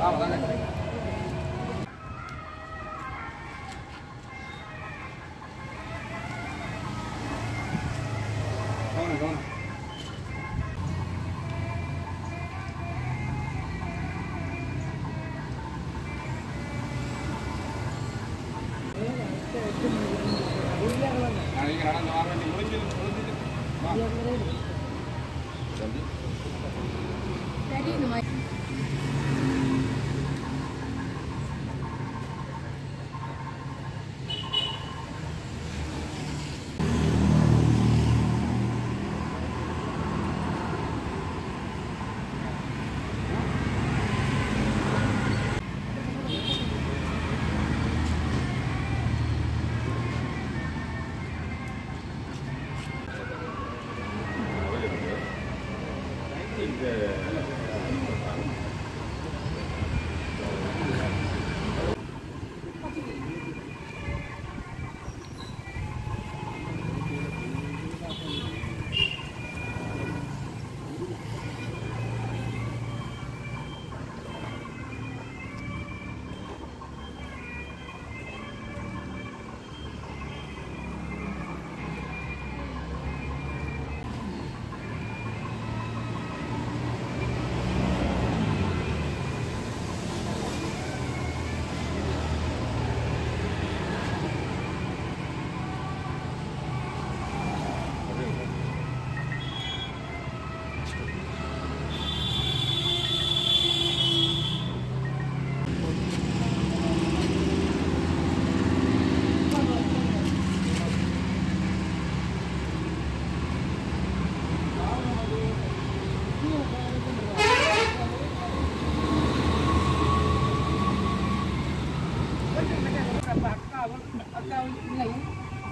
அப்ப அக்காவும் அக்காவும் பிள்ளையும்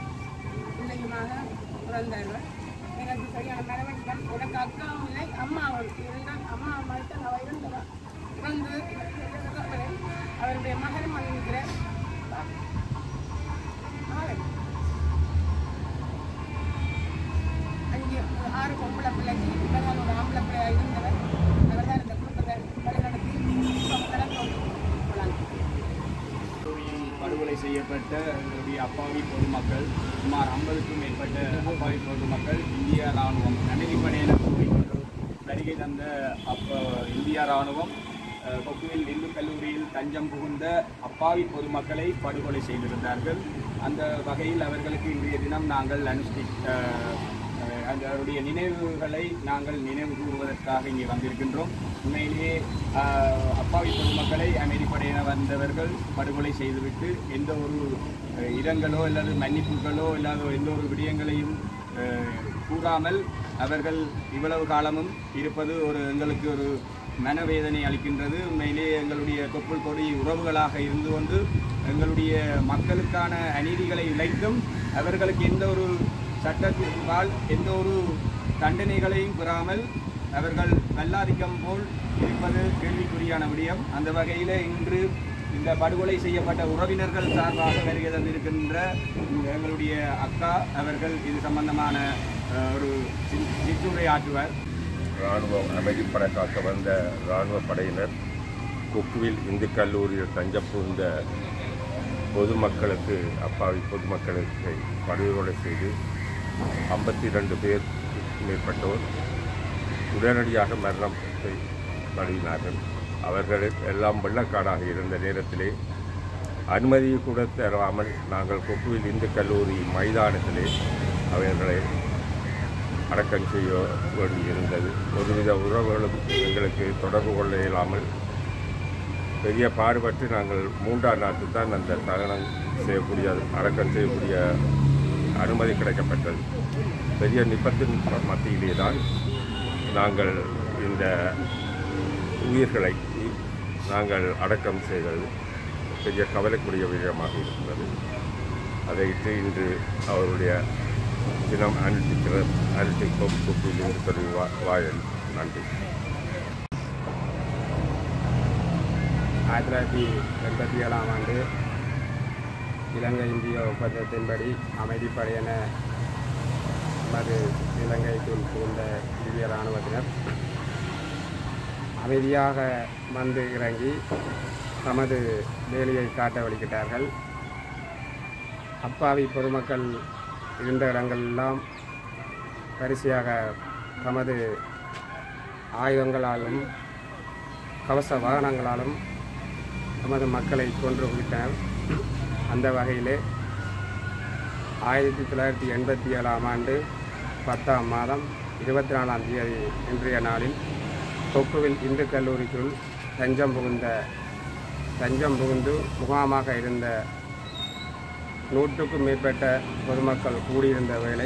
பிள்ளையுமாக பிறந்தார்கள் எனக்கு சரியான மனவெட்டம் எனக்கு அக்காவும் இல்லை அம்மாவும் இருந்தால் அம்மா மட்டும் அவள் இருந்தவா இறந்து அவருடைய மகனும் வந்திருக்கிறேன் அஞ்சு ஆறு பொம்பளை பிள்ளைக்கு இவங்க ஒரு ஆம்பளை பிள்ளையாக இருந்தவர் அவர் தான் இந்த குடும்பத்தை வழிநடத்தி இப்போ கடந்து போனாங்க தூத்துக்குடியில் படுகொலை செய்யப்பட்ட எங்களுடைய அப்பாவி பொதுமக்கள் சுமார் ஐம்பதுக்கும் மேற்பட்ட அப்பாவி பொதுமக்கள் இந்திய ராணுவம் நன்றிப்படையின கூறிக்கொண்டு வருகை தந்த அப்ப இந்திய ராணுவம் அஹ், கொக்குவில் இந்து கல்லூரியில் தஞ்சம் புகுந்த அப்பாவி பொதுமக்களை படுகொலை செய்திருந்தார்கள் அந்த வகையில் அவர்களுக்கு இன்றைய தினம் நாங்கள் அனுஷ்டி அஹ், அஹ், அவருடைய நினைவுகளை நாங்கள் நினைவு கூறுவதற்காக இங்கே வந்திருக்கின்றோம் உண்மையிலேயே ஆஹ், அப்பாவி பொதுமக்களை அமைதிப்படையினர் வந்தவர்கள் படுகொலை செய்துவிட்டு எந்த ஒரு அஹ், இரங்கலோ அல்லது மன்னிப்புகளோ இல்லாத எந்த ஒரு விடயங்களையும் அஹ், கூறாமல் அவர்கள் இவ்வளவு காலமும் இருப்பது ஒரு எங்களுக்கு ஒரு மனவேதனை அளிக்கின்றது உண்மையிலேயே எங்களுடைய தொப்புள் கொடி உறவுகளாக இருந்து கொண்டு எங்களுடைய மக்களுக்கான அநீதிகளை இழைத்தும் அவர்களுக்கு எந்த ஒரு சட்டத்திற்கால் எந்த ஒரு தண்டனைகளையும் பெறாமல் அவர்கள் வல்லாதிக்கம் போல் இருப்பது கேள்விக்குறியான விடயம் அந்த வகையில் இன்று இந்த படுகொலை செய்யப்பட்ட உறவினர்கள் சார்பாக வருகை தந்திருக்கின்ற எங்களுடைய அக்கா அவர்கள் இது சம்பந்தமான அஹ், ஒரு சி- சிற்றுரை ஆற்றுவார் இராணுவம் அமைதிப்படை காக்க வந்த இராணுவ படையினர் கொக்குவில் இந்து கல்லூரியில் தஞ்சம் புகுந்த பொதுமக்களுக்கு அப்பாவி பொதுமக்களுக்கு படுகொலை செய்து ஐம்பத்தி ரெண்டு பேர் மேற்பட்டோர் உடனடியாக மரணம் தழுவினார்கள் அவர்கள் எல்லாம் வெள்ளக்காடாக இருந்த நேரத்திலே அனுமதியை கூட தராமல் நாங்கள் கொக்குவில் இந்து கல்லூரி மைதானத்திலே அவர்களை அடக்கம் செய்ய வேண்டியிருந்தது ஒருவித உறவுகளும் எங்களுக்கு தொடர்பு கொள்ள இயலாமல் பெரிய பாடுபட்டு நாங்கள் மூன்றாம் நாட்டு தான் அந்த தகனம் செய்யக்கூடிய அடக்கம் செய்யக்கூடிய அனுமதி கிடைக்கப்பட்டது பெரிய நிபத்தின் மத்தியிலே தான் நாங்கள் இந்த உயிர்களை நாங்கள் அடக்கம் செய்தது பெரிய கவலைக்குரிய விஷயமாக இருக்கிறது அதையிட்டு இன்று அவருடைய தினம் அனுஷ்டிக்கிற அனுஷ்டிக்கும் குப்பிலிருந்து சொல்லி வா வாயல் நன்றி ஆயிரத்தி தொள்ளாயிரத்தி எண்பத்தி ஏழாம் ஆண்டு இலங்கை இந்திய ஒப்பந்தத்தின்படி அமைதிப்படையென நமது இலங்கைக்குள் புகுந்த இந்திய இராணுவத்தினர் அமைதியாக வந்து இறங்கி தமது வேலையை காட்ட வலிக்கிட்டார்கள் அப்பாவி பொதுமக்கள் இருந்த இடங்களெல்லாம் வரிசையாக தமது ஆயுதங்களாலும் கவச வாகனங்களாலும் தமது மக்களை கொன்று குவித்தனர் அந்த வகையிலே ஆயிரத்தி தொள்ளாயிரத்தி எண்பத்தி ஏழாம் ஆண்டு பத்தாம் மாதம் இருபத்தி நாலாம் தேதி இன்றைய நாளில் தொக்குவில் இந்து கல்லூரிக்குள் தஞ்சம் புகுந்த தஞ்சம் புகுந்து முகாமாக இருந்த நூற்றுக்கும் மேற்பட்ட பொதுமக்கள் கூடியிருந்த வேளை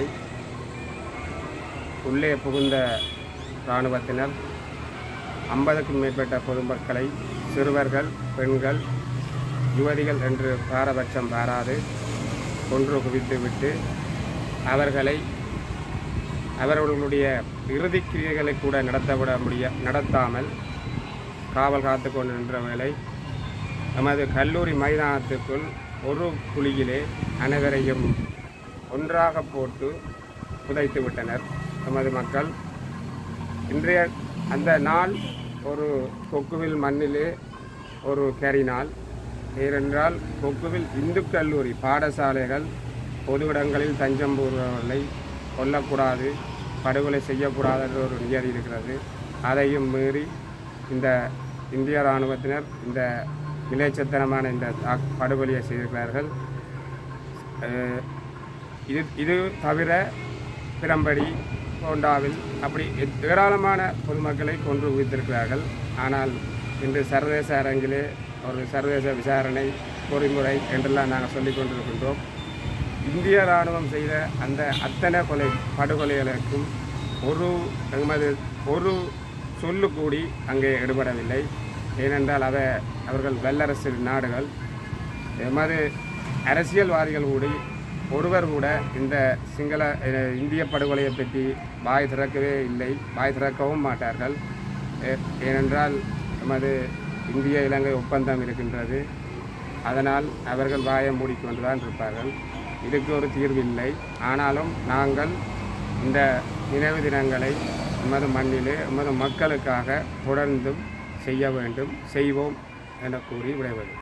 உள்ளே புகுந்த இராணுவத்தினர் ஐம்பதுக்கும் மேற்பட்ட பொதுமக்களை சிறுவர்கள் பெண்கள் யுவதிகள் என்று பாரபட்சம் பாராது கொன்று குவித்து விட்டு அவர்களை அவர்களுடைய இறுதிக் கிரியைகளை கூட நடத்தவிட முடிய நடத்தாமல் காவல் காத்து கொண்டு நின்ற வேளை நமது கல்லூரி மைதானத்துக்குள் ஒரு குழியிலே அனைவரையும் ஒன்றாக போட்டு புதைத்து விட்டனர் நமது மக்கள் இன்றைய அந்த நாள் ஒரு கொக்குவில் மண்ணிலே ஒரு கரிநாள் ஏனென்றால் கொக்குவில் இந்து கல்லூரி பாடசாலைகள் பொது இடங்களில் தஞ்சம் புகுபவர்களை கொல்லக்கூடாது படுகொலை செய்யக்கூடாது என்ற ஒரு நியதி இருக்கிறது அதையும் மீறி இந்த இந்திய இராணுவத்தினர் இந்த விளைச்சத்தனமான இந்த தாக் படுகொலையை செய்திருக்கிறார்கள் அஹ் இது இது தவிர பிரம்படி கோண்டாவில் அப்படி எத்- ஏராளமான பொதுமக்களை கொன்று குவித்திருக்கிறார்கள் ஆனால் இன்று சர்வதேச அரங்கிலே ஒரு சர்வதேச விசாரணை பொறிமுறை என்றெல்லாம் நாங்கள் சொல்லிக் கொண்டிருக்கின்றோம் இந்திய இராணுவம் செய்த அந்த அத்தனை கொலை படுகொலைகளுக்கும் ஒரு எமது ஒரு சொல்லு கூடி அங்கே எடுபடவில்லை ஏனென்றால் அவை அவர்கள் வல்லரசு நாடுகள் எமது அரசியல்வாதிகள் கூடி ஒருவர் கூட இந்த சிங்கள அஹ், இந்திய படுகொலையை பற்றி வாய் திறக்கவே இல்லை வாய் திறக்கவும் மாட்டார்கள் ஏ- ஏனென்றால் நமது இந்திய இலங்கை ஒப்பந்தம் இருக்கின்றது அதனால் அவர்கள் வாயை மூடிக்கொண்டுதான் இருப்பார்கள் இதுக்கு ஒரு தீர்வு இல்லை ஆனாலும் நாங்கள் இந்த நினைவு தினங்களை எமது மண்ணிலே எமது மக்களுக்காக தொடர்ந்தும் செய்ய வேண்டும் செய்வோம் என கூறி விடைபெறும்